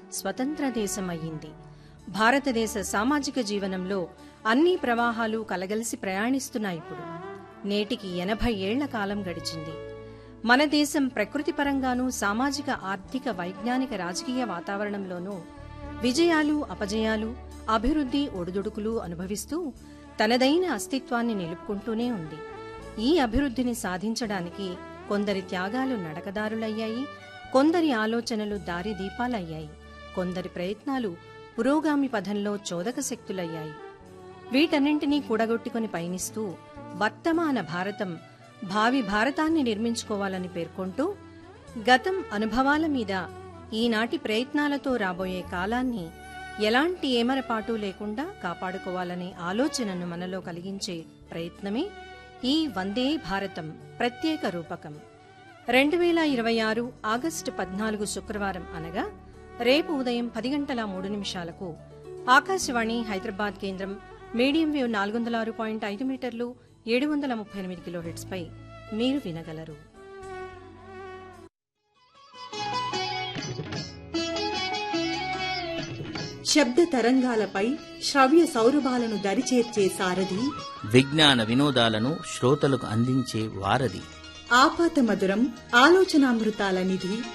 స్వతంత్ర దేశం అయ్యింది భారతదేశ సామాజిక జీవనంలో అన్ని ప్రవాహాలు కలగలిసి ప్రయాణిస్తున్నాయి ఇప్పుడు నేటికి ఎనభై ఏళ్ల కాలం గడిచింది మన దేశం ప్రకృతి పరంగానూ సామాజిక ఆర్థిక వైజ్ఞానిక రాజకీయ వాతావరణంలోనూ విజయాలు అపజయాలు అభివృద్ధి ఒడిదుడుకులు అనుభవిస్తూ తనదైన అస్తిత్వాన్ని నిలుపుకుంటూనే ఉంది ఈ అభివృద్ధిని సాధించడానికి కొందరి త్యాగాలు నడకదారులయ్యాయి కొందరి ఆలోచనలు దారిదీపాలయ్యాయి కొందరి ప్రయత్నాలు పురోగామి పథంలో చోదక శక్తులయ్యాయి వీటన్నింటినీ కూడగొట్టుకుని పయనిస్తూ వర్తమాన భారతం భావి భారతాన్ని నిర్మించుకోవాలని పేర్కొంటూ గతం అనుభవాల మీద ఈనాటి ప్రయత్నాలతో రాబోయే కాలాన్ని ఎలాంటి ఏమరపాటు లేకుండా కాపాడుకోవాలనే ఆలోచనను మనలో కలిగించే ప్రయత్నమే ఈ వందే భారతం ప్రత్యేక రూపకం రెండు వేల ఇరవై ఆరు ఆగస్టు పద్నాలుగు శుక్రవారం అనగా రేపు ఉదయం పది గంటల మూడు నిమిషాలకు ఆకాశవాణి హైదరాబాద్ కేంద్రం మీడియం వేవ్ నాలుగు వందల ఆరు పాయింట్ ఐదు మీటర్లు ఏడు వందల ముప్పై ఎనిమిది కిలోహెట్స్ పై మీరు వినగలరు శబ్ద తరంగాలపై శ్రవ్య సౌరభాలను దరిచేర్చే సారథి విజ్ఞాన వినోదాలను శ్రోతలకు అందించే వారధి ఆపాత మధురం ఆలోచనామృతాల నిధి